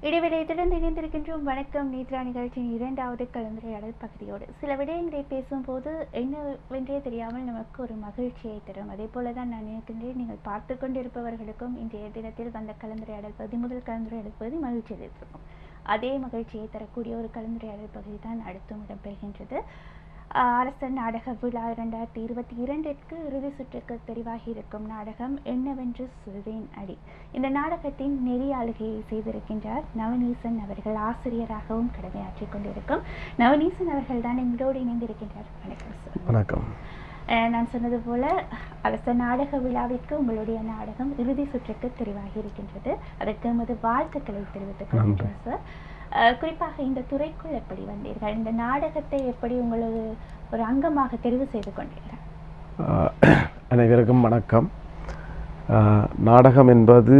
இடைவேளை தொடர்ந்து இணைந்திருக்கின்றோம் வணக்கம் நேத்ரா நிகழ்ச்சியின் இரண்டாவது கலந்துரையாடல் பகுதியோடு சில விடயங்களை பேசும்போது என்னவென்றே தெரியாமல் நமக்கு ஒரு மகிழ்ச்சியை தரும் அதே போல தான் நான் நினைக்கின்றேன் நீங்கள் பார்த்து கொண்டிருப்பவர்களுக்கும் இன்றைய தினத்தில் வந்த கலந்துரையாடல் பகுதி முதல் கலந்துரையாடல் பகுதி மகிழ்ச்சி அளித்திருக்கும் அதே மகிழ்ச்சியை தரக்கூடிய ஒரு கலந்துரையாடல் பகுதி தான் அடுத்தும் இடம்பெறுகின்றது ஆஹ் அரசன் நாடக விழா இரண்டாயிரத்தி இருபத்தி இரண்டிற்கு இறுதி சுற்றுக்கு தெரிவாகி இருக்கும் நாடகம் என்னவென்று சொல்வேன் அடி இந்த நாடகத்தின் நெறியாளுகையை செய்திருக்கின்றார் நவநீசன் அவர்கள் ஆசிரியராகவும் கடமையாற்றிக் கொண்டிருக்கும் நவநீசன் அவர்கள் தான் எங்களோடு இணைந்திருக்கின்றார் வணக்கம் சார் வணக்கம் அஹ் நான் சொன்னது போல அரச நாடக விழாவிற்கு உங்களுடைய நாடகம் இறுதி சுற்றுக்கு தெரிவாகி இருக்கின்றது அதற்கு எமது வாழ்த்துக்களை தெரிவித்துக் கொள்கின்றோம் சார் அஹ் குறிப்பாக இந்த துறைக்குள் எப்படி வந்தீர்கள் இந்த நாடகத்தை எப்படி உங்களது ஒரு அங்கமாக தெரிவு செய்து கொண்டீர்கள் ஆஹ் அனைவருக்கும் வணக்கம் ஆஹ் நாடகம் என்பது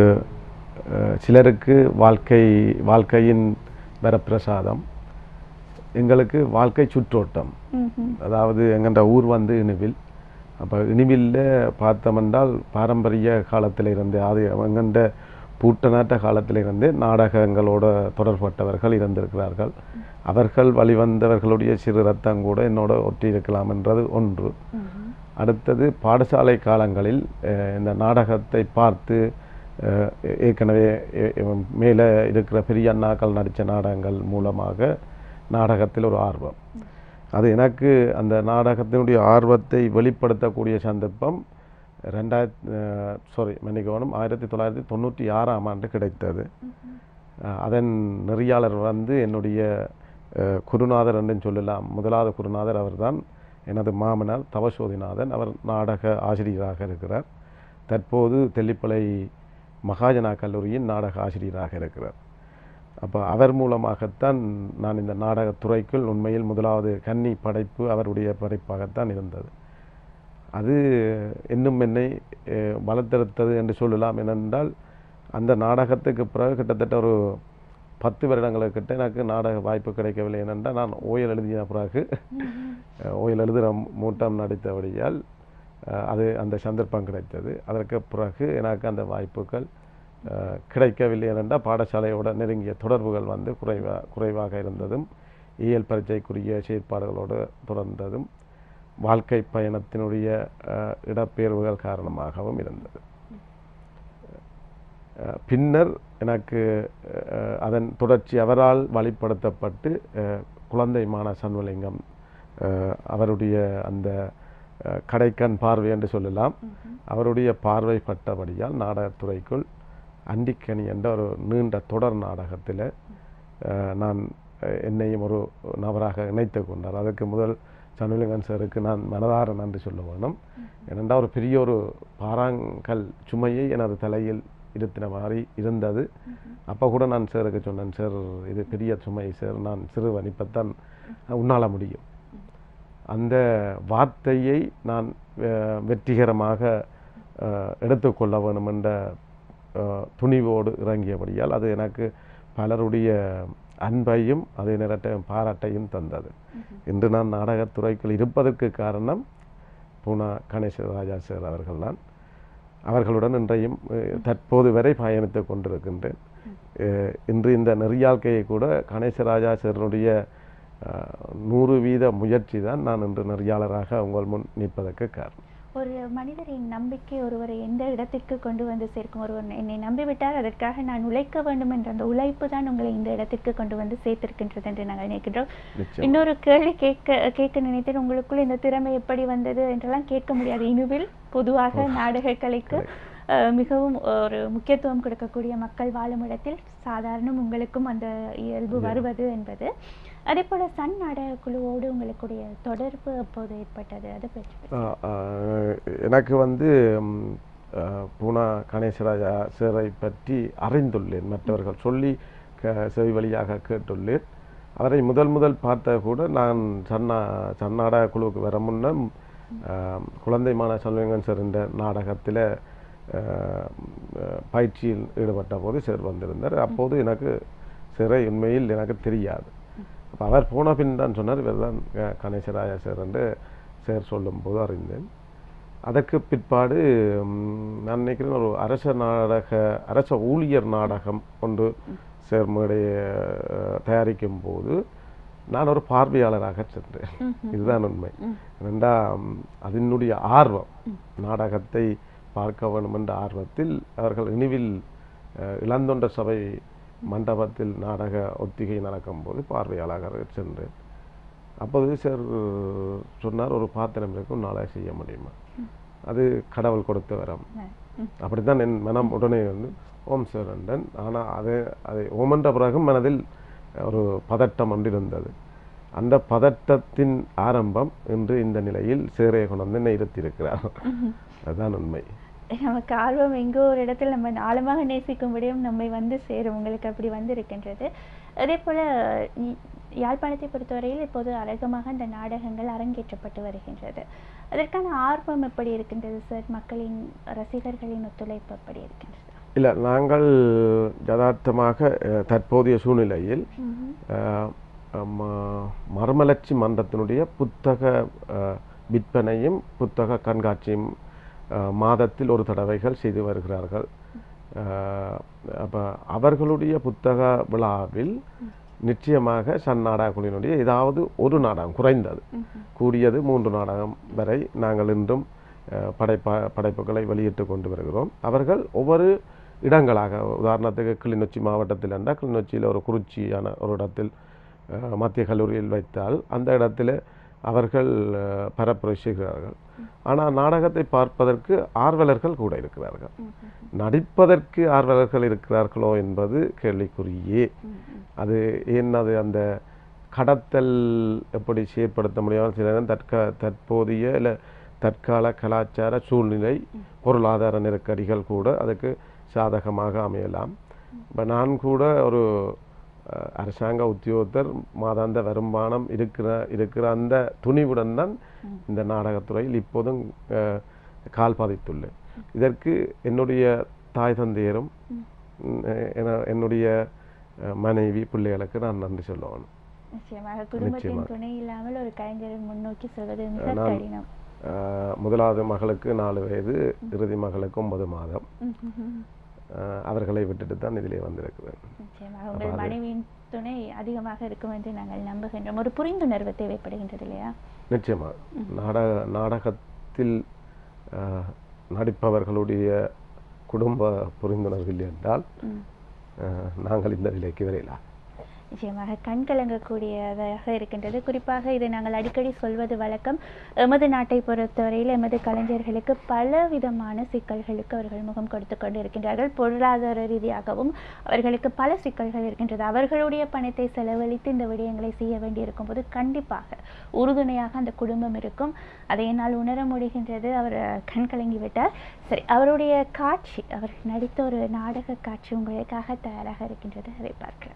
ஆஹ் சிலருக்கு வாழ்க்கை வாழ்க்கையின் வரப்பிரசாதம் எங்களுக்கு வாழ்க்கை சுற்றோட்டம் ம்ஹும். அதாவது எங்கண்ட ஊர் வந்து இணுவில் அப்போ இணுவில்ல பார்த்தோமென்றால் பாரம்பரிய காலத்தில் இருந்து அது எங்கண்ட பூட்டநாட்ட காலத்தில் இருந்து நாடகங்களோட தொடர்பட்டவர்கள் இருந்திருக்கிறார்கள் அவர்கள் வழிவந்தவர்களுடைய சிறு ரத்தம் கூட என்னோட ஒட்டி இருக்கலாம் என்றது ஒன்று ம்ஹும். அடுத்தது பாடசாலை காலங்களில் அஹ், இந்த நாடகத்தை பார்த்து அஹ், ஏற்கனவே எ- எ- மேலே இருக்கிற பெரிய அண்ணாக்கள் நடித்த நாடகங்கள் மூலமாக நாடகத்தில் ஒரு ஆர்வம் அது எனக்கு அந்த நாடகத்தினுடைய ஆர்வத்தை வெளிப்படுத்தக்கூடிய சந்தர்ப்பம் ரெண்டாயிரத்தி சாரி மன்னிக்கணும் ஆயிரத்தி தொள்ளாயிரத்தி தொண்ணூற்றி ஆறாம் ஆண்டு கிடைத்தது ம்ஹும். அஹ் அதன் நெறியாளர் வந்து என்னுடைய அஹ், குருநாதர் என்று சொல்லலாம் முதலாவது குருநாதர் அவர்தான் எனது மாமனார் தவசோதிநாதன் அவர் நாடக ஆசிரியராக இருக்கிறார் தற்போது தெல்லிப்பளை மகாஜனா கல்லூரியின் நாடக ஆசிரியராக இருக்கிறார் அப்போ அவர் மூலமாகத்தான் நான் இந்த நாடகத் துறைக்குள் உண்மையில் முதலாவது கன்னி படைப்பு அவருடைய படைப்பாகத்தான் இருந்தது அது இன்னும் என்னை அஹ், வளர்த்தெடுத்தது என்று சொல்லலாம் ஏனென்றால் அந்த நாடகத்துக்கு பிறகு கிட்டத்தட்ட ஒரு பத்து வருடங்களுக்கிட்ட எனக்கு நாடக வாய்ப்பு கிடைக்கவில்லை ஏனென்றால் நான் ஓயல் எழுதிய பிறகு ம்ஹும். அஹ், ஓயல் எழுதுகிற மூட்டம் நடித்தபடியால் அஹ், அது அந்த சந்தர்ப்பம் கிடைத்தது அதற்கு பிறகு எனக்கு அந்த வாய்ப்புகள் அஹ், கிடைக்கவில்லை ஏனென்றால் பாடசாலையோட நெருங்கிய தொடர்புகள் வந்து குறைவா குறைவாக இருந்ததும் இயல் பரீட்சைக்குரிய செயற்பாடுகளோடு தொடர்ந்ததும் வாழ்க்கை பயணத்தினுடைய அஹ், இடப்பெயர்வுகள் காரணமாகவும் இருந்தது அஹ், பின்னர் எனக்கு அஹ், அதன் தொடர்ச்சி அவரால் வழிப்படுத்தப்பட்டு அஹ், குழந்தை மான சண்முலிங்கம் அஹ், அவருடைய அந்த அஹ், கடைக்கண் பார்வை என்று சொல்லலாம் ம்ஹும். அவருடைய பார்வை பட்டபடியால் நாடகத்துறைக்குள் அண்டிக்கணி என்ற ஒரு நீண்ட தொடர் நாடகத்தில் நான் அஹ், என்னையும் ஒரு நபராக இணைத்து கொண்டார் அதுக்கு முதல் சண்முலிங்கன் சாருக்கு நான் மனதார நன்றி சொல்ல வேணும் ஏனென்றால் ஒரு பெரிய ஒரு பாறாங்கல் சுமையை எனது தலையில் இருத்தின மாதிரி இருந்தது அப்போ கூட நான் சாருக்கு சொன்னேன் சார் இது பெரிய சுமை சார் நான் சிறுவன் இப்போத்தான் உண்ணால முடியும் அந்த வார்த்தையை நான் அஹ், வெற்றிகரமாக அஹ், எடுத்துக்கொள்ள வேண்டும் என்ற அஹ், துணிவோடு இறங்கியபடியால் அது எனக்கு பலருடைய அன்பையும் அதே நேரத்தில் பாராட்டையும் தந்தது இன்று நான் நாடகத்துறைக்குள் இருப்பதற்கு காரணம் பூனா கணேச ராஜா சார் அவர்கள்தான் அவர்களுடன் இன்றையும் அஹ், தற்போது வரை பயணித்துக் கொண்டிருக்கின்றேன் அஹ், இன்று இந்த நெறியாழ்க்கையை கூட கணேசராஜா சாருடைய அஹ், நூறு வீத முயற்சி தான் நான் இன்று நெறியாளராக உங்கள் முன் நிற்பதற்கு காரணம் ஒரு மனிதரின் நம்பிக்கை ஒருவரை எந்த இடத்திற்கு கொண்டு வந்து சேர்க்கும் ஒருவர் என்னை நம்பிவிட்டார் அதற்காக நான் உழைக்க வேண்டும் என்ற அந்த உழைப்பு தான் உங்களை இந்த இடத்திற்கு கொண்டு வந்து சேர்த்திருக்கின்றது என்று நாங்கள் நினைக்கின்றோம் நிச்சயம் இன்னொரு கேள்வி கேட்க கேட்க நினைத்தேன் உங்களுக்குள் இந்த திறமை எப்படி வந்தது என்றெல்லாம் கேட்க முடியாது இனுவில் பொதுவாக நாடக கலைக்கு அஹ், மிகவும் ஒரு முக்கியத்துவம் கொடுக்கக்கூடிய மக்கள் வாழும் இடத்தில் சாதாரணம் உங்களுக்கும் அந்த இயல்பு வருவது என்பது அதே போல சன் நாடக குழுவோடு உங்களுடைய தொடர்பு அப்போது ஏற்பட்டது அதை பற்றி ஆஹ் ஆஹ் எனக்கு வந்து ம், ஆஹ் பூனா கணேசராஜா சாரை பற்றி அறிந்துள்ளேன் மற்றவர்கள் சொல்லி க செவி வழியாக கேட்டுள்ளேன் அவரை முதல் முதல் பார்த்த கூட நான் சன்னா சன்னாடக குழுவுக்கு வர முன்னம் ஆஹ் குழந்தை மான செல்வங்கன் சார் என்ற நாடகத்தில் பயிற்சியில் ஈடுபட்ட போது சார் வந்திருந்தார் அப்போது எனக்கு சிறை உண்மையில் எனக்கு தெரியாது அப்போ அவர் போன பின் தான் சொன்னார் இவர் தான் கணேசராயா சார் என்று சார் சொல்லும்போது அறிந்தேன் அதற்கு பிற்பாடு ம், நான் நினைக்கிறேன் ஒரு அரச நாடக அரச ஊழியர் நாடகம் ஒன்று சேர்மடைய தயாரிக்கும் போது நான் ஒரு பார்வையாளராக சென்றேன் இதுதான் உண்மை ரெண்டா ம், அதனுடைய ஆர்வம் நாடகத்தை பார்க்க வேண்டும் என்ற ஆர்வத்தில் அவர்கள் இனிவில் அஹ், இளந்தொண்ட சபை மண்டபத்தில் நாடக ஒத்திகை நடக்கும்போது பார்வையாளராக சென்றேன் அப்போது சார் சொன்னார் ஒரு பாத்திரம் இருக்கும் நாளை செய்ய முடியுமா அது கடவுள் கொடுத்த வரம் அப்படித்தான் என் மனம் உடனே வந்து ஓம் சார் என்றன் ஆனால் அது அதை ஓமென்ற பிறகு மனதில் ஒரு பதட்டம் ஒன்று இருந்தது அந்த பதட்டத்தின் ஆரம்பம் இன்று இந்த நிலையில் சேரையை கொண்டு வந்து என்னை இருத்தியிருக்கிறார் அதுதான் உண்மை நமக்கு ஆர்வம் எங்கோ ஒரு இடத்தில் நம்ம ஆழமாக நேசிக்கும்படியும் நம்மை வந்து சேரும் உங்களுக்கு அப்படி வந்து இருக்கின்றது அதே போல இ- யாழ்ப்பாணத்தை பொறுத்தவரையில் இப்போது அழகமாக அந்த நாடகங்கள் அரங்கேற்றப்பட்டு வருகின்றது அதற்கான ஆர்வம் எப்படி இருக்கின்றது சார் மக்களின் ரசிகர்களின் ஒத்துழைப்பு எப்படி இருக்கின்றது இல்லை நாங்கள் யதார்த்தமாக அஹ், தற்போதைய சூழ்நிலையில் அஹ், ம- மர்மலட்சி மன்றத்தினுடைய புத்தக அஹ், விற்பனையும் புத்தக கண்காட்சியும் அஹ், மாதத்தில் ஒரு தடவைகள் செய்து வருகிறார்கள் அப்போ அவர்களுடைய புத்தக விழாவில் நிச்சயமாக சன் நாடகக்குழுவினுடைய ஏதாவது ஒரு நாடகம் குறைந்தது கூடியது மூன்று நாடகம் வரை நாங்கள் இன்றும் அஹ், படைப்பா படைப்புகளை வெளியிட்டு கொண்டு வருகிறோம் அவர்கள் ஒவ்வொரு இடங்களாக உதாரணத்துக்கு கிளிநொச்சி மாவட்டத்தில் என்றால் கிளிநொச்சியில் ஒரு குறிச்சியான ஒரு இடத்தில் அஹ், மத்திய கல்லூரியில் வைத்தால் அந்த இடத்துல அவர்கள் அஹ், பரப்புரை செய்கிறார்கள் ஆனால் நாடகத்தை பார்ப்பதற்கு ஆர்வலர்கள் கூட இருக்கிறார்கள் நடிப்பதற்கு ஆர்வலர்கள் இருக்கிறார்களோ என்பது கேள்விக்குறியே அது ஏன் அது அந்த கடத்தல் எப்படி செயற்படுத்த முடியாமல் சில நேரம் தற்கா தற்போதைய இல்லை தற்கால கலாச்சார சூழ்நிலை பொருளாதார நெருக்கடிகள் கூட அதுக்கு சாதகமாக அமையலாம் இப்போ நான் கூட ஒரு அஹ், அரசாங்க உத்தியோகத்தர் மாதாந்த வருமானம் இருக்கிற இருக்கிற அந்த துணிவுடன் தான் இந்த நாடகத்துறையில் இப்போதும் அஹ், கால் பதித்துள்ளேன் இதற்கு என்னுடைய தாய் தந்தையரும் ம், என- என்னுடைய அஹ், மனைவி பிள்ளைகளுக்கு நான் நன்றி சொல்லணும் நிச்சயமாக குடும்பத்தின் நிச்சயமாக. துணை இல்லாமல் ஒரு கலைஞரின் முன்னோக்கி செல்வது மிக நான் கடினம் அஹ், முதலாவது மகளுக்கு நாலு வயது இறுதி மகளுக்கு ஒன்பது மாதம் அஹ், அவர்களை விட்டுட்டு தான் இதிலே வந்திருக்கிறேன் நிச்சயமாக உங்கள் மனைவியின் துணை அதிகமாக இருக்கும் என்று நாங்கள் நம்புகின்றோம் ஒரு புரிந்துணர்வு தேவைப்படுகின்றது இல்லையா நிச்சயமாக நாடக நாடகத்தில் அஹ், நடிப்பவர்களுடைய குடும்ப புரிந்துணர்வு இல்லை என்றால் ம். அஹ், நாங்கள் இந்த நிலைக்கு வரையலாம் நிச்சயமாக கண் கலங்கக்கூடியதாக இருக்கின்றது குறிப்பாக இதை நாங்கள் அடிக்கடி சொல்வது வழக்கம் எமது நாட்டை பொறுத்தவரையில் எமது கலைஞர்களுக்கு பல விதமான சிக்கல்களுக்கு அவர்கள் முகம் கொடுத்து கொண்டு இருக்கின்றார்கள் பொருளாதார ரீதியாகவும் அவர்களுக்கு பல சிக்கல்கள் இருக்கின்றது அவர்களுடைய பணத்தை செலவழித்து இந்த விடயங்களை செய்ய வேண்டியிருக்கும் போது கண்டிப்பாக உறுதுணையாக அந்த குடும்பம் இருக்கும் அதை என்னால் உணர முடிகின்றது அவர் கண் கலங்கி விட்டார் சரி அவருடைய காட்சி அவர் நடித்த ஒரு நாடக காட்சி உங்களுக்காக தயாராக இருக்கின்றது அதை பார்க்கலாம்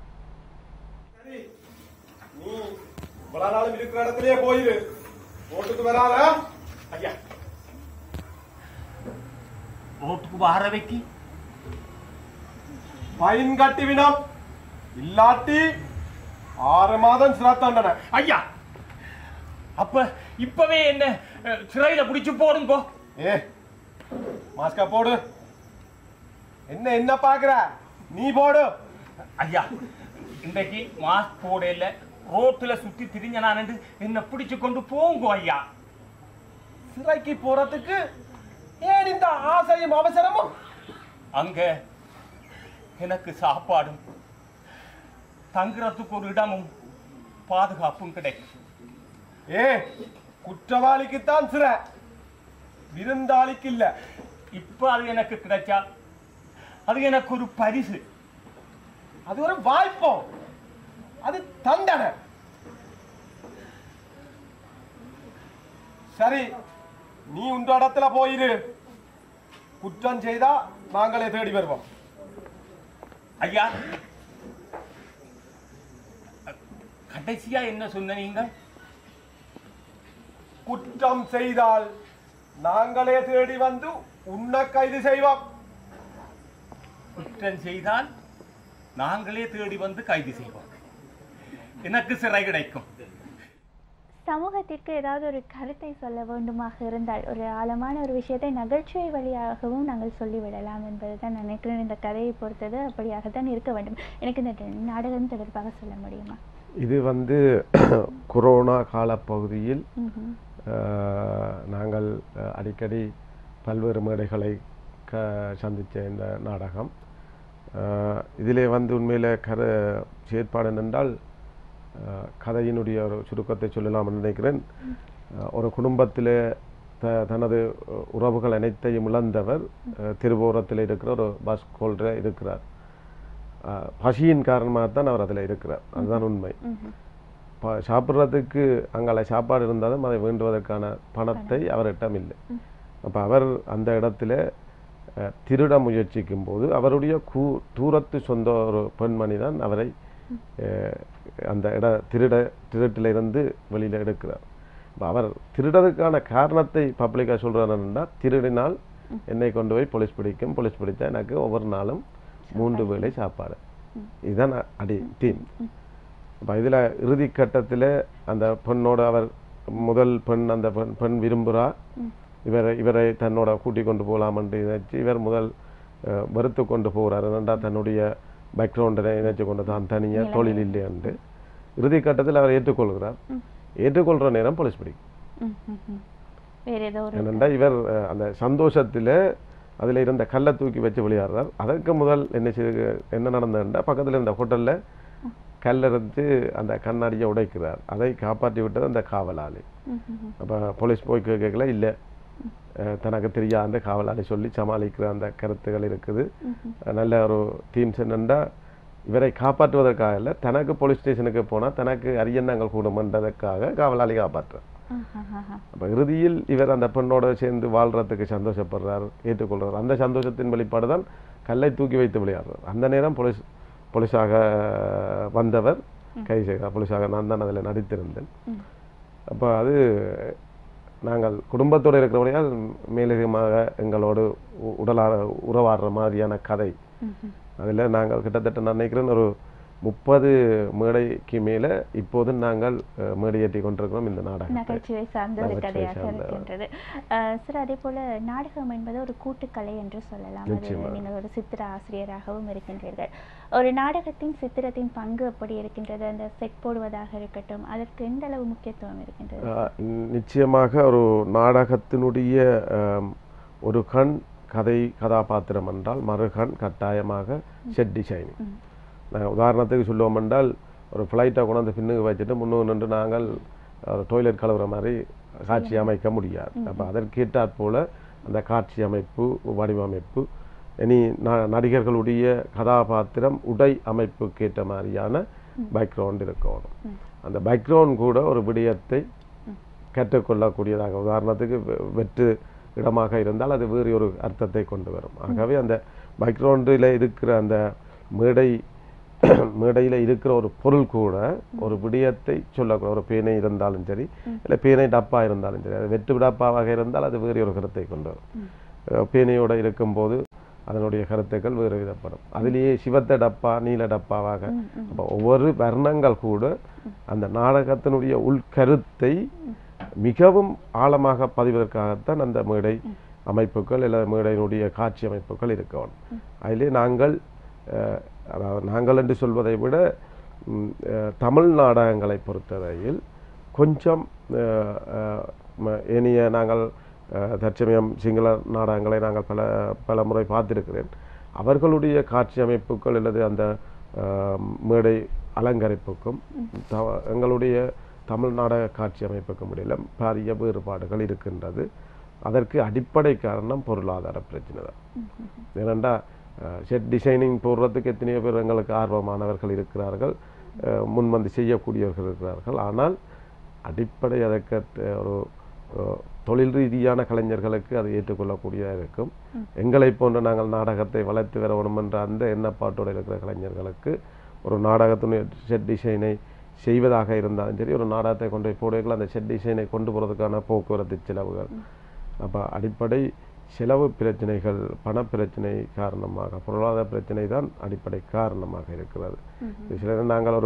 சரி, நீ இவ்வளவு நாளும் இருக்கிற இடத்திலேயே போயிரு ஓட்டுக்கு வராத ஐயா ரோட்டுக்கு வார வைக்கி ஃபைன் கட்டி வினம் இல்லாட்டி ஆறு மாதம் சிறை தண்டனை ஐயா அப்ப இப்பவே என்ன அஹ், சிறையில பிடிச்சு போடுங்கோ ஏ மாஸ்கா போடு என்ன என்ன பாக்குற நீ போடு ஐயா இன்றைக்கு மாஸ்க் போடல ரோட்டுல சுத்தி திரிஞ்ச நான் என்ன பிடிச்சு கொண்டு போங்கோ ஐயா சிறைக்கு போறதுக்கு ஏன் இந்த ஆசையும் அவசரமும் அங்க எனக்கு சாப்பாடும் தங்குறதுக்கு ஒரு இடமும் பாதுகாப்பும் கிடைக்கும் ஏ குற்றவாளிக்குத்தான் சிறை விருந்தாளிக்கு இல்ல இப்ப அது எனக்கு கிடைச்சா அது எனக்கு ஒரு பரிசு அது ஒரு வாய்ப்போ அது தண்டனை சரி நீ உண்ட இடத்துல போயிரு குற்றம் செய்தா நாங்களே தேடி வருவோம் ஐயா கடைசியா என்ன சொன்ன நீங்க குற்றம் செய்தால் நாங்களே தேடி வந்து உன்னை கைது செய்வோம் குற்றம் செய்தால் நாங்களே தேடி வந்து கைது செய்வோம் எனக்கு சிறை கிடைக்கும் சமூகத்திற்கு ஏதாவது ஒரு கருத்தை சொல்ல வேண்டுமாக இருந்தால் ஒரு ஆழமான ஒரு விஷயத்தை நகைச்சுவை வழியாகவும் நாங்கள் சொல்லிவிடலாம் என்பது தான் நினைக்கிறேன் இந்த கதையை பொறுத்தது அப்படியாகத்தான் இருக்க வேண்டும் எனக்கு இந்த நாடகம் தொடர்பாக சொல்ல முடியுமா இது வந்து கொரோனா காலப்பகுதியில் ம்ஹும். அஹ், நாங்கள் அஹ், அடிக்கடி பல்வேறு மேடைகளை க சந்தித்த இந்த நாடகம் அஹ், இதிலே வந்து உண்மையில் கர செயற்பாடு என்னென்றால் அஹ், கதையினுடைய ஒரு சுருக்கத்தை சொல்லலாம் நினைக்கிறேன் அஹ், ஒரு குடும்பத்திலே த தனது அஹ், உறவுகள் அனைத்தையும் இழந்தவர் அஹ், திருவோரத்தில் இருக்கிற ஒரு பஸ் கோல்ற இருக்கிறார் அஹ், பசியின் காரணமாகத்தான் அவர் அதில் இருக்கிறார் அதுதான் உண்மை ம்ஹும். ப சாப்பிட்றதுக்கு அங்கால சாப்பாடு இருந்தாலும் அதை வேண்டுவதற்கான பணத்தை அவரிடம் இல்லை அப்போ அவர் அந்த இடத்துல அஹ், திருட முயற்சிக்கும் போது அவருடைய கூ தூரத்து சொந்த ஒரு பெண்மணி தான் அவரை அஹ், அந்த இட திருட திருட்டிலிருந்து வெளியில் எடுக்கிறார் அப்ப அவர் திருடதுக்கான காரணத்தை பப்ளிக்காக சொல்கிறாருன்னா திருடினால் என்னை கொண்டு போய் போலீஸ் பிடிக்கும் போலீஸ் பிடித்தா எனக்கு ஒவ்வொரு நாளும் மூன்று வேளை சாப்பாடு இதுதான் அடி தீம் அப்போ இதில் இறுதி கட்டத்தில் அந்த பெண்ணோட அவர் முதல் பெண் அந்த பெண் பெண் விரும்புகிறா இவரை இவரை தன்னோட கூட்டிக் கொண்டு போகலாம்னு நினைச்சு இவர் முதல் அஹ், வெறுத்து கொண்டு போகிறார் ஏனென்றா தன்னுடைய பேக்ரவுண்டை நினைச்சு கொண்டு தான் தனியாக தொழில் இல்லையன்று இறுதி கட்டத்தில் அவர் ஏற்றுக்கொள்கிறார் ஏற்றுக்கொள்கிற நேரம் போலீஸ் பிடிக்கும் ம், ம், ம். வேற ஏதோ ஒரு ஏனென்றா இவர் அஹ், அந்த சந்தோஷத்தில் அதில் இருந்த கல்லை தூக்கி வச்சு விளையாடுறார் அதற்கு முதல் என்ன செய்து என்ன நடந்ததுன்னா பக்கத்தில் இருந்த ஹோட்டலில் கல்லெறிஞ்சு அந்த கண்ணாடியை உடைக்கிறார் அதை காப்பாற்றி விட்டது அந்த காவலாளி ம், ம், ம். அப்போ போலீஸ் போய் கேட்கல இல்லை தனக்கு தெரியாத காவலாளி சொல்லி சமாளிக்கிற அந்த கருத்துகள் இருக்குது நல்ல ஒரு தீம்ஸ் என்னென்னா இவரை காப்பாற்றுவதற்காக இல்லை தனக்கு போலீஸ் ஸ்டேஷனுக்கு போனால் தனக்கு அரியண்ணங்கள் கூடுமன்றதற்காக காவலாளி காப்பாற்றுறார் ஆஹாஹாஹா. அப்போ இறுதியில் இவர் அந்த பெண்ணோட சேர்ந்து வாழ்றதுக்கு சந்தோஷப்படுறார் ஏற்றுக்கொள்றார் அந்த சந்தோஷத்தின் வெளிப்பாடு தான் கல்லை தூக்கி வைத்து விளையாடுறார் அந்த நேரம் போலீஸ் போலீஸாக வந்தவர் கை செய்கிறார் போலீஸாக நான் தான் அதில் நடித்திருந்தேன் ம். அப்போ அது நாங்கள் குடும்பத்தோடு இருக்கிறபடியால் மேலதிகமாக எங்களோடு உ- உடலார உறவாடுற மாதிரியான கதை ம்ஹும். அதில் நாங்கள் கிட்டத்தட்ட நான் நினைக்கிறேன் ஒரு முப்பது மேடைக்கு மேலே இப்போது நாங்கள் அஹ், மேடையேற்றி கொண்டிருக்கிறோம் இந்த நாடகத்தை நகைச்சுவை சார்ந்த ஒரு நகைச்சுவை கதையாக சார்ந்த. இருக்கின்றது அஹ் சார் அதே போல நாடகம் என்பது ஒரு கூட்டுக்கலை என்று சொல்லலாம் அது நிச்சயமாக. நீங்கள் ஒரு சித்திர ஆசிரியராகவும் இருக்கின்றீர்கள் ஒரு நாடகத்தின் சித்திரத்தின் பங்கு எப்படி இருக்கின்றது அந்த செட் போடுவதாக இருக்கட்டும் அதற்கு எந்த அளவு முக்கியத்துவம் இருக்கின்றது அஹ், நிச்சயமாக ஒரு நாடகத்தினுடைய அம், ஒரு கண் கதை கதாபாத்திரம் என்றால் மறுகண் கட்டாயமாக செட் டிசைனிங் ம். நான் உதாரணத்துக்கு சொல்லுவோம் என்றால் ஒரு ஃப்ளைட்டை கொண்டாந்து பின்னுக்கு வச்சுட்டு முன்னுக்கு நின்று நாங்கள் ஒரு டொய்லெட் கழுவுற மாதிரி காட்சி அமைக்க முடியாது அப்போ அதற்கேற்றாற் போல அந்த காட்சி அமைப்பு வடிவமைப்பு இனி ந- நடிகர்களுடைய கதாபாத்திரம் உடை அமைப்புக்கேற்ற மாதிரியான பேக்ரவுண்ட் இருக்கணும் அந்த பேக்ரவுண்ட் கூட ஒரு விடயத்தை கற்றுக்கொள்ளக்கூடியதாக உதாரணத்துக்கு வெ- வெற்று இடமாக இருந்தால் அது வேறு ஒரு அர்த்தத்தை கொண்டு வரும் ஆகவே அந்த பேக்ரவுண்டில் இருக்கிற அந்த மேடை மேடையில் இருக்கிற ஒரு பொருள் கூட ஒரு விடயத்தை சொல்லக்கூட ஒரு பேனை இருந்தாலும் சரி இல்லை பேனை டப்பா இருந்தாலும் சரி அது வெற்று டப்பாவாக இருந்தால் அது வேறு ஒரு கருத்தை கொண்டு வரும் அஹ் பேனையோட இருக்கும்போது அதனுடைய கருத்துக்கள் வேறு விதப்படும் அதிலேயே சிவத்த டப்பா நீல டப்பாவாக அப்போ ஒவ்வொரு வர்ணங்கள் கூட அந்த நாடகத்தினுடைய உள்கருத்தை மிகவும் ஆழமாக பதிவதற்காகத்தான் அந்த மேடை அமைப்புகள் இல்லை மேடையினுடைய காட்சி அமைப்புகள் இருக்கணும் அதிலே நாங்கள் அஹ், அதாவது நாங்கள் என்று சொல்வதை விட ம், அஹ், தமிழ் நாடகங்களை பொறுத்தவரையில் கொஞ்சம் அஹ், அஹ், ம- ஏனைய நாங்கள் அஹ், தற்சமயம் சிங்கள நாடகங்களை நாங்கள் பல பல முறை பார்த்திருக்கிறேன் அவர்களுடைய காட்சி அமைப்புகள் அல்லது அந்த அஹ், மேடை அலங்கரிப்புக்கும் த- எங்களுடைய தமிழ் நாடக காட்சி அமைப்புக்கும் இடையில பாரிய வேறுபாடுகள் இருக்கின்றது அதற்கு அடிப்படை காரணம் பொருளாதார பிரச்சனை தான் ஏனெண்டா செட் டிசைனிங் போடுறதுக்கு எத்தனையோ பேர் எங்களுக்கு ஆர்வமானவர்கள் இருக்கிறார்கள் அஹ், முன்வந்து செய்யக்கூடியவர்கள் இருக்கிறார்கள் ஆனால் அடிப்படை அதற்கு த- ஒரு அஹ், தொழில் ரீதியான கலைஞர்களுக்கு அது ஏற்றுக்கொள்ளக்கூடியதாக இருக்கும் எங்களை போன்ற நாங்கள் நாடகத்தை வளர்த்து வர வேணும் என்ற அந்த எண்ணப்பாட்டோடு இருக்கிற கலைஞர்களுக்கு ஒரு நாடகத்தினுடைய செட் டிசைனை செய்வதாக இருந்தாலும் சரி ஒரு நாடகத்தை கொண்டு போய் போடுவீர்கள் அந்த செட் டிசைனை கொண்டு போகிறதுக்கான போக்குவரத்து செலவுகள் அப்போ அடிப்படை செலவு பிரச்சனைகள் பண பிரச்சனை காரணமாக பொருளாதார பிரச்சனை தான் அடிப்படை காரணமாக இருக்கிறது சில நேரம் நாங்கள் ஒரு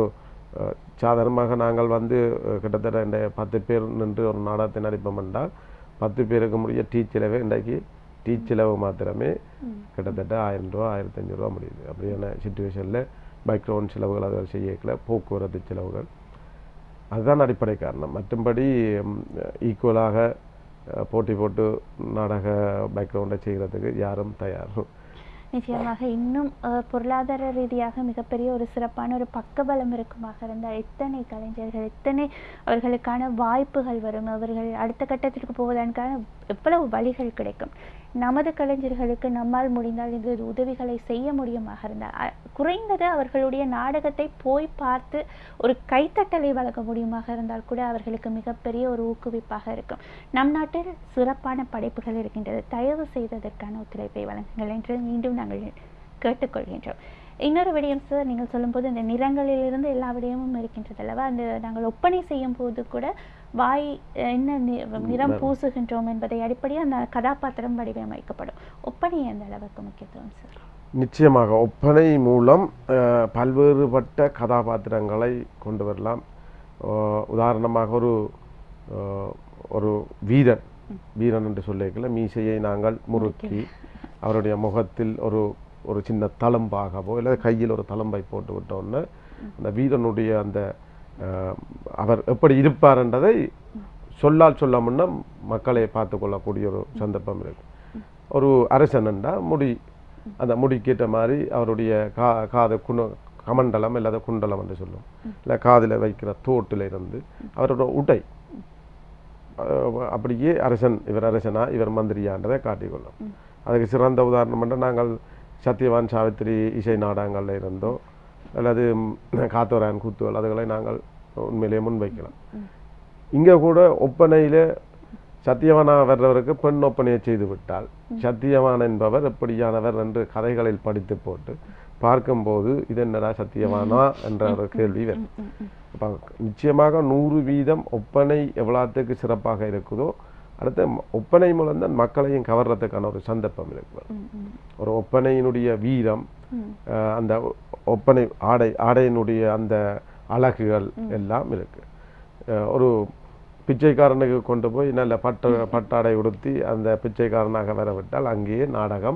அஹ், சாதாரணமாக நாங்கள் வந்து அஹ், கிட்டத்தட்ட இந்த பத்து பேர் நின்று ஒரு நாடகத்தை நடிப்போம் என்றால் பத்து பேருக்கு முடிய டீ செலவு இன்றைக்கு டீ செலவு மாத்திரமே கிட்டத்தட்ட ஆயிரம் ரூபா ஆயிரத்தி அஞ்சூறு ரூபா முடியுது அப்படியான சுச்சுவேஷனில் பேக்ரவுண்ட் செலவுகள் அதை செய்யக்கல போக்குவரத்து செலவுகள் அதுதான் அடிப்படை காரணம் மற்றும்படி ஈக்குவலாக போட்டி போட்டு நாடக பேக்ரவுண்டை செய்கிறதுக்கு யாரும் தயார் நிச்சயமாக இன்னும் அஹ், பொருளாதார ரீதியாக மிகப்பெரிய ஒரு சிறப்பான ஒரு பக்கபலம் இருக்குமாக இருந்தால் எத்தனை கலைஞர்கள் எத்தனை அவர்களுக்கான வாய்ப்புகள் வரும் அவர்கள் அடுத்த கட்டத்திற்கு போவதற்கான எவ்வளவு வழிகள் கிடைக்கும் நமது கலைஞர்களுக்கு நம்மால் முடிந்தால் இந்த உதவிகளை செய்ய முடியுமாக இருந்தால் அ- குறைந்தது அவர்களுடைய நாடகத்தை போய் பார்த்து ஒரு கைத்தட்டலை வழங்க முடியுமாக இருந்தால் கூட அவர்களுக்கு மிகப்பெரிய ஒரு ஊக்குவிப்பாக இருக்கும் நம் நாட்டில் சிறப்பான படைப்புகள் இருக்கின்றது தயவு செய்ததற்கான ஒத்துழைப்பை வழங்குங்கள் என்று மீண்டும் நாங்கள் கேட்டுக்கொள்கின்றோம் இன்னொரு விடயம் சார் நீங்கள் சொல்லும்போது இந்த நிறங்களிலிருந்து எல்லா விடயமும் இருக்கின்றது அல்லவா அந்த நாங்கள் ஒப்பனை செய்யும் போது கூட வாய் அஹ், என்ன நி- நிறம் பூசுகின்றோம் என்பதை அடிப்படையாக அந்த கதாபாத்திரம் வடிவமைக்கப்படும் ஒப்பனை எந்த அளவுக்கு முக்கியத்துவம் சார் நிச்சயமாக ஒப்பனை மூலம் அஹ், பல்வேறுபட்ட கதாபாத்திரங்களை கொண்டு வரலாம் அஹ், உதாரணமாக ஒரு அஹ், ஒரு வீரன் வீரன் என்று சொல்லிக்கல மீசையை நாங்கள் முறுக்கி அவருடைய முகத்தில் ஒரு ஒரு சின்ன தளம்பாகவோ இல்லை கையில் ஒரு தளம்பை போட்டு விட்டோன்னு அந்த வீரனுடைய அந்த அஹ், அவர் எப்படி இருப்பார் என்றதை சொல்லால் சொல்ல முன்ன மக்களை பார்த்து கொள்ளக்கூடிய ஒரு சந்தர்ப்பம் இருக்கு ஒரு அரசனண்டா முடி அந்த முடிக்கேற்ற மாதிரி அவருடைய கா காது குண கமண்டலம் இல்லாத குண்டலம் என்று சொல்லும் இல்லை காதில் வைக்கிற தோட்டில் இருந்து அவரோட உடை அஹ் அப்படியே அரசன் இவர் அரசனா இவர் மந்திரியான்றதை காட்டிக்கொள்ளும் அதுக்கு சிறந்த உதாரணம் என்று நாங்கள் சத்யவான் சாவித்திரி இசை நாடகங்களில் இருந்தோ அல்லது ம், காத்தவராயன் கூத்துகள் அதுகளை நாங்கள் உண்மையிலேயே முன்வைக்கலாம் இங்கே கூட ஒப்பனையில் சத்தியவானாக வர்றவருக்கு பெண் ஒப்பனையை செய்து விட்டால் சத்தியவான் என்பவர் எப்படியானவர் என்று கதைகளில் படித்து போட்டு பார்க்கும்போது இது என்னடா சத்தியவானா என்ற ஒரு கேள்வி வரும் அப்ப நிச்சயமாக நூறு வீதம் ஒப்பனை எவ்வளோத்துக்கு சிறப்பாக இருக்குதோ அடுத்து ம- ஒப்பனை மூலம்தான் மக்களையும் கவர்றதுக்கான ஒரு சந்தர்ப்பம் இருக்கு ஒரு ஒப்பனையினுடைய வீரம் அஹ், அந்த ஒ- ஒப்பனை ஆடை ஆடையினுடைய அந்த அழகுகள் எல்லாம் இருக்கு அஹ், ஒரு பிச்சைக்காரனுக்கு கொண்டு போய் நல்ல பட்டு பட்டாடை உடுத்தி அந்த பிச்சைக்காரனாக வரவிட்டால் அங்கேயே நாடகம்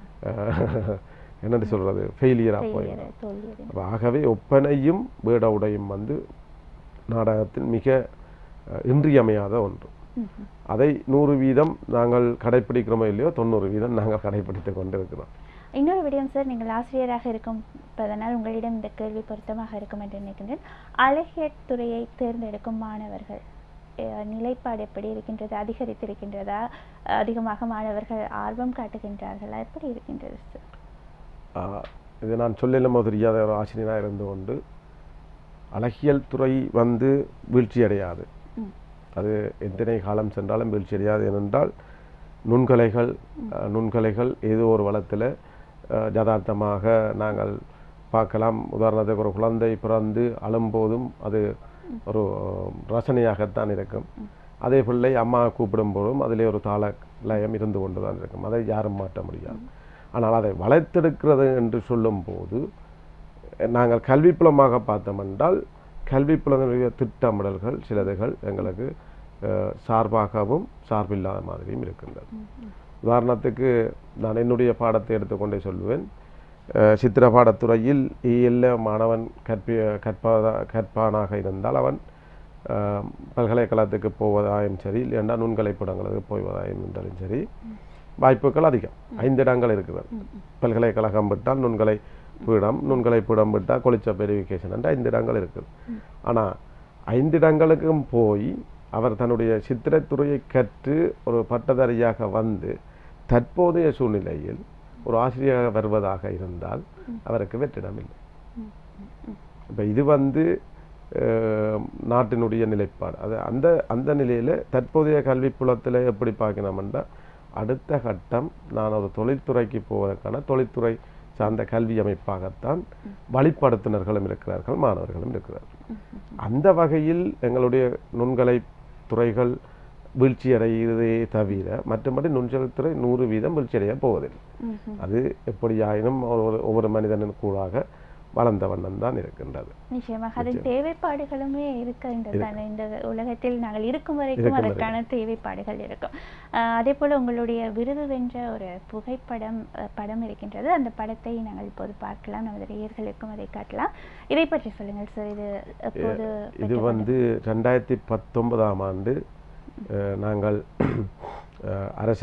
அஹ், என்னன்னு சொல்றது ஃபெயிலியராக போயிடும் தோல்வியது அப்ப ஆகவே ஒப்பனையும் வேட உடையும் வந்து நாடகத்தில் மிக அஹ், இன்றியமையாத ஒன்று அதை நூறு வீதம் நாங்கள் கடைப்பிடிக்கிறோமோ இல்லையோ தொண்ணூறு வீதம் நாங்கள் கடைப்பிடித்து கொண்டிருக்கிறோம் இன்னொரு விடயம் சார் நீங்கள் ஆசிரியராக இருக்கும் அதனால் உங்களிடம் இந்த கேள்வி பொருத்தமாக இருக்கும் என்று நினைக்கின்றேன் அழகியல் துறையை தேர்ந்தெடுக்கும் மாணவர்கள் அஹ், நிலைப்பாடு எப்படி இருக்கின்றது அதிகரித்திருக்கின்றதா அதிகமாக மாணவர்கள் ஆர்வம் காட்டுகின்றார்களா எப்படி இருக்கின்றது சார் ஆஹ், இது நான் சொல்லலுமோ தெரியாத ஒரு ஆசிரியராக இருந்து கொண்டு அழகியல் துறை வந்து வீழ்ச்சி அடையாது ம். அது எத்தனை காலம் சென்றாலும் வீழ்ச்சி அடையாது ஏனென்றால் நுண்கலைகள் அஹ், நுண்கலைகள் ஏதோ ஒரு வளத்தில் யதார்த்தமாக நாங்கள் பார்க்கலாம் உதாரணத்துக்கு ஒரு குழந்தை பிறந்து அழும்போதும் அது ஒரு ரசனையாகத்தான் இருக்கும் அதே பிள்ளை அம்மா கூப்பிடும் போதும் அதிலே ஒரு தாள லயம் இருந்து கொண்டு தான் இருக்கும் அதை யாரும் மாற்ற முடியாது ஆனால் அதை வளர்த்தெடுக்கிறது என்று சொல்லும்போது நாங்கள் கல்விப்புலமாக பார்த்தோம் என்றால் கல்விப்புலனுடைய திட்டமிடல்கள் சிலதுகள் எங்களுக்கு அஹ், சார்பாகவும் சார்பில்லாத மாதிரியும் இருக்கின்றது உதாரணத்துக்கு நான் என்னுடைய பாடத்தை எடுத்துக்கொண்டே சொல்லுவேன் அஹ், சித்திர பாடத்துறையில் எல்லா மாணவன் கற்பி கற்பா கற்பானாக இருந்தால் அவன் அஹ், பல்கலைக்கழகத்துக்கு போவதாயும் சரி இல்லைன்னா நுண்கலைப்படங்களுக்கு போவதாயும் இருந்தாலும் சரி வாய்ப்புகள் அதிகம் ஐந்து இடங்கள் இருக்கிறது பல்கலைக்கழகம் விட்டால் நுண்கலை பீடம் நுண்கலை பீடம் விட்டால் கொளிச்சப் வெரிஃபிகேஷன் என்ற ஐந்து இடங்கள் இருக்குது ஆனால் ஐந்து இடங்களுக்கும் போய் அவர் தன்னுடைய சித்திரத்துறையை கற்று ஒரு பட்டதாரியாக வந்து தற்போதைய சூழ்நிலையில் ஒரு ஆசிரியராக வருவதாக இருந்தால் அவருக்கு வெற்றிடமில்லை இப்போ இது வந்து அஹ், நாட்டினுடைய நிலைப்பாடு அது அந்த அந்த நிலையில் தற்போதைய கல்வி புலத்தில் எப்படி பார்க்கணும்னா அடுத்த கட்டம் நான் ஒரு தொழில்துறைக்கு போவதற்கான தொழில்துறை சார்ந்த கல்வி அமைப்பாகத்தான் வழிப்படுத்துனர்களும் இருக்கிறார்கள் மாணவர்களும் இருக்கிறார்கள் அந்த வகையில் எங்களுடைய நுண்கலை துறைகள் வீழ்ச்சி அடைகிறதே தவிர மற்றபடி நுண்கலை துறை நூறு வீதம் வீழ்ச்சி அடைய போவதில்லை அது எப்படியாயினும் ஒவ்வொரு ஒவ்வொரு மனிதனின் கூடாக வளர்ந்த வண்ணம் தான் இருக்கின்றது நிச்சயமாக அதன் தேவைப்பாடுகளுமே இருக்கின்றது தானே இந்த உலகத்தில் நாங்கள் இருக்கும் வரைக்கும் இருக்கும் அதற்கான தேவைப்பாடுகள் இருக்கும் ஆஹ் அதே போல உங்களுடைய விருது வென்ற ஒரு புகைப்படம் அஹ், படம் இருக்கின்றது அந்த படத்தை நாங்கள் இப்போது பார்க்கலாம் நமது நேயர்களுக்கும் அதை காட்டலாம் இதை பற்றி சொல்லுங்கள் சார் இது எப்போது இது வந்து ரெண்டாயிரத்தி பத்தொன்பதாம் ஆண்டு அஹ், நாங்கள் அஹ், அரச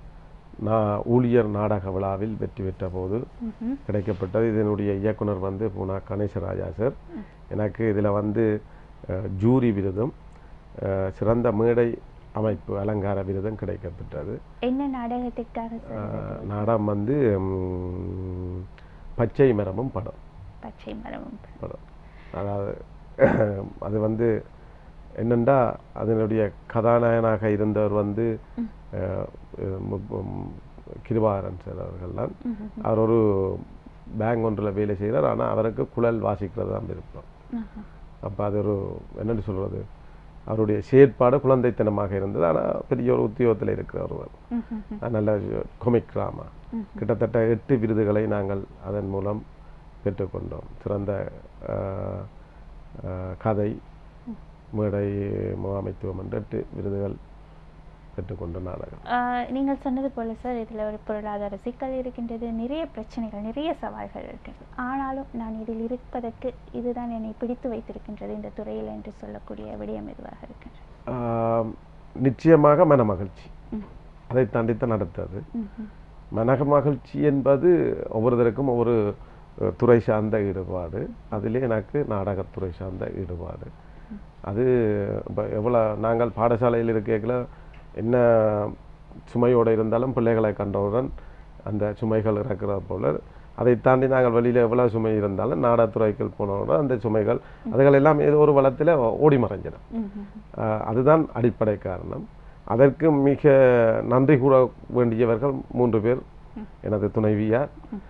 நா ஊழியர் நாடக விழாவில் வெற்றி பெற்ற போது ம்ஹும். கிடைக்கப்பட்டது இதனுடைய இயக்குனர் வந்து பூனா கணேசராஜா சார் எனக்கு இதில் வந்து அஹ், ஜூரி விருதும் அஹ், சிறந்த மேடை அமைப்பு அலங்கார விருதும் கிடைக்கப்பெற்றது என்ன நாடகத்திற்காக சார் அஹ், நாடகம் வந்து ம், பச்சை மரமும் படம் பச்சை மரமும் படம் அதாவது அது வந்து என்னென்னா அதனுடைய கதாநாயகனாக இருந்தவர் வந்து அஹ், மு- மு- கிருபாகரன் சார் அவர்கள் தான் அவர் ஒரு பேங்க் ஒன்றில் வேலை செய்கிறார் ஆனால் அவருக்கு குழல் வாசிக்கிறது தான் விருப்பம் ஆஹா. அப்போ அது ஒரு என்னன்னு சொல்கிறது அவருடைய செயற்பாடு குழந்தைத்தனமாக இருந்தது ஆனால் பெரிய ஒரு உத்தியோகத்தில் இருக்கிற ஒருவர் ம்ஹும். அது நல்ல கொமிக் ட்ராமா கிட்டத்தட்ட எட்டு விருதுகளை நாங்கள் அதன் மூலம் பெற்றுக்கொண்டோம் சிறந்த அஹ், அஹ், கதை மேடை முகாமைத்துவம் என்று எட்டு விருதுகள் பெற்றுக்கொண்ட நாடகம் ஆஹ் நீங்கள் சொன்னது போல சார் இதில் ஒரு பொருளாதார சிக்கல் இருக்கின்றது நிறைய பிரச்சனைகள் நிறைய சவால்கள் இருக்கின்றது ஆனாலும் நான் இதில் இருப்பதற்கு இதுதான் என்னை பிடித்து வைத்திருக்கின்றது இந்த துறையில் என்று சொல்லக்கூடிய விடயம் எதுவாக இருக்கின்றது ஆம், நிச்சயமாக மனமகிழ்ச்சி ம். அதை தாண்டித்தான் அடுத்தது ம்ஹும். மனக மகிழ்ச்சி என்பது ஒவ்வொருத்தருக்கும் ஒவ்வொரு அஹ், துறை சார்ந்த ஈடுபாடு அதிலே எனக்கு நாடகத்துறை சார்ந்த ஈடுபாடு அது இப்போ எவ்வளோ நாங்கள் பாடசாலையில் இருக்கல என்ன சுமையோடு இருந்தாலும் பிள்ளைகளை கண்டவுடன் அந்த சுமைகள் இறக்குறது போல அதை தாண்டி நாங்கள் வெளியில் எவ்வளோ சுமை இருந்தாலும் நாடகத்துறைக்கு போனவுடன் அந்த சுமைகள் அதுகள் எல்லாம் ஏதோ ஒரு வளத்தில் ஓடி மறைஞ்சிடும் ம்ஹும். ஆஹ் அதுதான் அடிப்படை காரணம் அதற்கு மிக நன்றி கூற வேண்டியவர்கள் மூன்று பேர் எனது துணைவியார்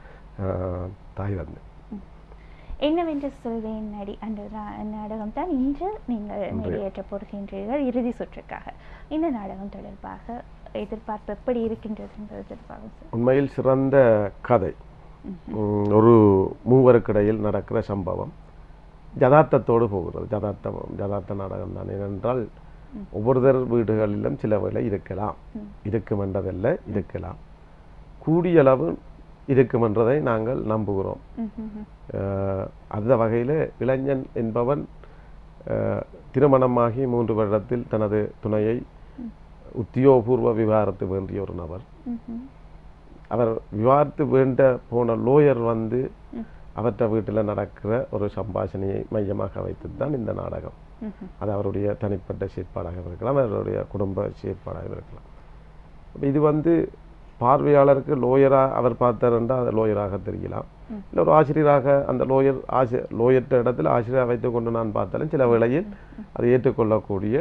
ஆஹ் தாய் தந்தை என்னவென்று சொல்வேன் நடி அந்த நா- நாடகம் தான் இன்று நீங்கள் வெளியேற்ற போகின்றீர்கள் இறுதி சுற்றுக்காக இந்த நாடகம் தொடர்பாக எதிர்பார்ப்பு எப்படி இருக்கின்றது என்பது தொடர்பாக சார் உண்மையில் சிறந்த கதை உம், ஒரு மூவருக்கிடையில் நடக்கிற சம்பவம் ஜதார்த்தத்தோடு போகிறது ஜதார்த்தம் ஜதார்த்த நாடகம் தான் ஏனென்றால் ஒவ்வொருத்தர் வீடுகளிலும் சில வேலை இருக்கலாம் இருக்கும் என்றதல்ல இருக்கலாம் கூடிய அளவு இருக்கும் என்றதை நாங்கள் நம்புகிறோம் ம்ஹும். அஹ் அந்த வகையில் இளைஞன் என்பவன் அஹ், திருமணமாகி மூன்று வருடத்தில் தனது துணையை உத்தியோகபூர்வ விவாகரத்து வேண்டிய ஒரு நபர் ம்ஹும். அவர் விவாகரத்து வேண்ட போன லோயர் வந்து அவற்ற வீட்டில் நடக்கிற ஒரு சம்பாஷணையை மையமாக வைத்து தான் இந்த நாடகம் ம்ஹும். அது அவருடைய தனிப்பட்ட செயற்பாடாக இருக்கலாம் அவருடைய குடும்ப செயற்பாடாக இருக்கலாம் அப்ப இது வந்து பார்வையாளருக்கு லோயராக அவர் பார்த்தாருன்றா அது லோயராக தெரியலாம் இல்லை ஒரு ஆசிரியராக அந்த லோயர் ஆசி லோயர்ட்ட இடத்துல ஆசிரியராக வைத்துக்கொண்டு நான் பார்த்தாலும் சில வேளையில் அதை ஏற்றுக்கொள்ளக்கூடிய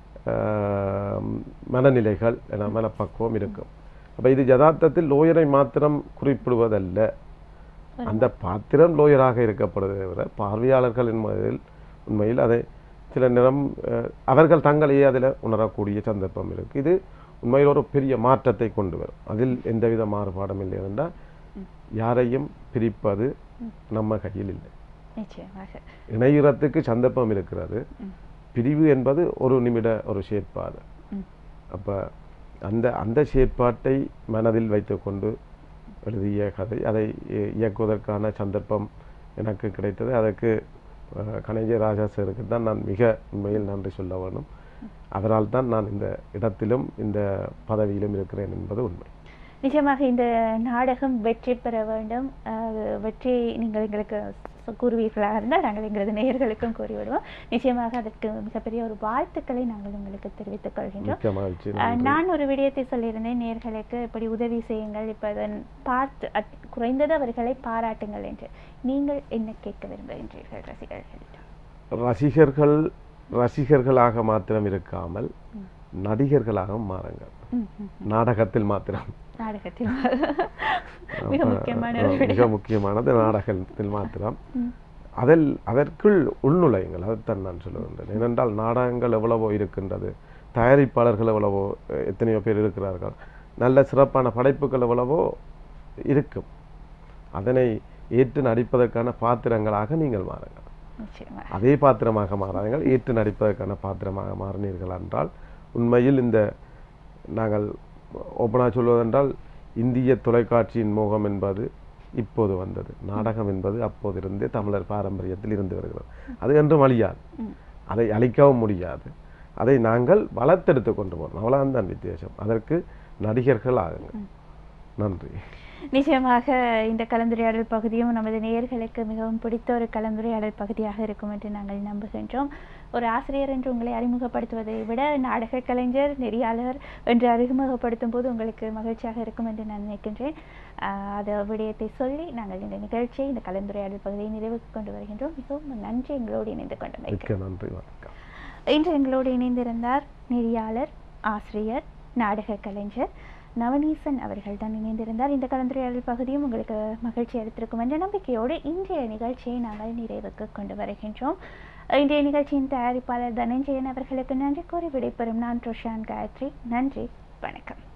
ஆஹ், மனநிலைகள் என மனப்பக்குவம் இருக்கும் அப்போ இது யதார்த்தத்தில் லோயரை மாத்திரம் குறிப்பிடுவதல்ல அந்த பாத்திரம் லோயராக இருக்கப்படுவதை தவிர பார்வையாளர்கள் என்பதில் உண்மையில் அதை சில நேரம் அஹ், அவர்கள் தங்களையே அதில் உணரக்கூடிய சந்தர்ப்பம் இருக்கு இது உண்மையில் ஒரு பெரிய மாற்றத்தை கொண்டு வரும் அதில் எந்தவித மாறுபாடும் இல்லை என்றால் யாரையும் பிரிப்பது நம்ம கையில் இல்லை நிச்சயமாக இணையறத்துக்கு சந்தர்ப்பம் இருக்கிறது பிரிவு என்பது ஒரு நிமிட ஒரு செயற்பாடு ம். அப்போ அந்த அந்த செயற்பாட்டை மனதில் வைத்துக்கொண்டு எழுதிய கதை அதை இ- இயக்குவதற்கான சந்தர்ப்பம் எனக்கு கிடைத்தது அதற்கு அஹ், கணேஜ ராஜா சாருக்கு தான் நான் மிக உண்மையில் நன்றி சொல்ல வேணும் அவரால் தான் நான் இந்த இடத்திலும் இந்த பதவியிலும் இருக்கிறேன் என்பது உண்மை நிச்சயமாக இந்த நாடகம் வெற்றி பெற வேண்டும் அஹ், வெற்றி நீங்கள் எங்களுக்கு சொ- கூறுவீர்களாக இருந்தால் நாங்கள் எங்களது நேயர்களுக்கும் கூறிவிடுவோம் நிச்சயமாக அதற்கு மிகப்பெரிய ஒரு வாழ்த்துக்களை நாங்கள் உங்களுக்கு தெரிவித்துக் கொள்கின்றோம் மிக்க மகிழ்ச்சி அஹ், நன்றி. நான் ஒரு விடயத்தை சொல்லியிருந்தேன் நேயர்களுக்கு இப்படி உதவி செய்யுங்கள் இப்போ அதன் பார்த்து அட்- குறைந்தது அவர்களை பாராட்டுங்கள் என்று நீங்கள் என்ன கேட்க விரும்புகின்றீர்கள் ரசிகர்களிடம் ரசிகர்கள் ரசிகர்களாக மாத்திரம் இருக்காமல் நடிகர்களாக மாறுங்கள் ம், ம். நாடகத்தில் மாத்திரம் நாடகத்தில் மிக அப்ப, முக்கியமான அஹ், ஒரு மிக விடயம் முக்கியமானது நாடகத்தில் மாத்திரம் ம். அதில் அதற்குள் உள்நுழையுங்கள் அதைத்தான் நான் சொல்லுகின்றேன் ஏனென்றால் நாடகங்கள் எவ்வளவோ இருக்கின்றது தயாரிப்பாளர்கள் எவ்வளவோ அஹ், எத்தனையோ பேர் இருக்கிறார்கள் நல்ல சிறப்பான படைப்புகள் எவ்வளவோ இருக்கும் அதனை ஏற்று நடிப்பதற்கான பாத்திரங்களாக நீங்கள் மாறுங்கள் நிச்சயமா அதே பாத்திரமாக மாறாதீர்கள் ஏற்று நடிப்பதற்கான பாத்திரமாக மாறினீர்கள் என்றால் உண்மையில் இந்த நாங்கள் ஓப்பனாக சொல்வதென்றால் இந்திய தொலைக்காட்சியின் மோகம் என்பது இப்போது வந்தது நாடகம் என்பது அப்போது இருந்தே தமிழர் பாரம்பரியத்தில் இருந்து வருகிறது அது என்றும் அழியாது ம். அதை அழிக்கவும் முடியாது அதை நாங்கள் வளர்த்தெடுத்து கொண்டு போகணும் அவ்வளவுதான் வித்தியாசம் அதற்கு நடிகர்கள் ஆகுங்கள் நன்றி நிச்சயமாக இந்த கலந்துரையாடல் பகுதியும் நமது நேயர்களுக்கு மிகவும் பிடித்த ஒரு கலந்துரையாடல் பகுதியாக இருக்கும் என்று நாங்கள் நம்புகின்றோம் ஒரு ஆசிரியர் என்று உங்களை அறிமுகப்படுத்துவதை விட நாடக கலைஞர் நெறியாளர் என்று அறிமுகப்படுத்தும் போது உங்களுக்கு மகிழ்ச்சியாக இருக்கும் என்று நான் நினைக்கின்றேன் ஆஹ் அந்த விடயத்தை சொல்லி நாங்கள் இந்த நிகழ்ச்சியை இந்த கலந்துரையாடல் பகுதியை நிறைவுக்கு கொண்டு வருகின்றோம் மிகவும் நன்றி எங்களோடு இணைந்து கொண்டமைக்கு மிக்க நன்றி வணக்கம் இன்று எங்களோடு இணைந்திருந்தார் நெறியாளர் ஆசிரியர் நாடக கலைஞர் நவநீசன் அவர்கள் தான் இணைந்திருந்தார் இந்த கலந்துரையாடல் பகுதியும் உங்களுக்கு மகிழ்ச்சி அளித்திருக்கும் என்ற நம்பிக்கையோடு இன்றைய நிகழ்ச்சியை நாங்கள் நிறைவுக்கு கொண்டு வருகின்றோம் இன்றைய நிகழ்ச்சியின் தயாரிப்பாளர் தனஞ்சயன் அவர்களுக்கு நன்றி கூறி விடைபெறும் நான் ரோஷான் காயத்ரி நன்றி வணக்கம்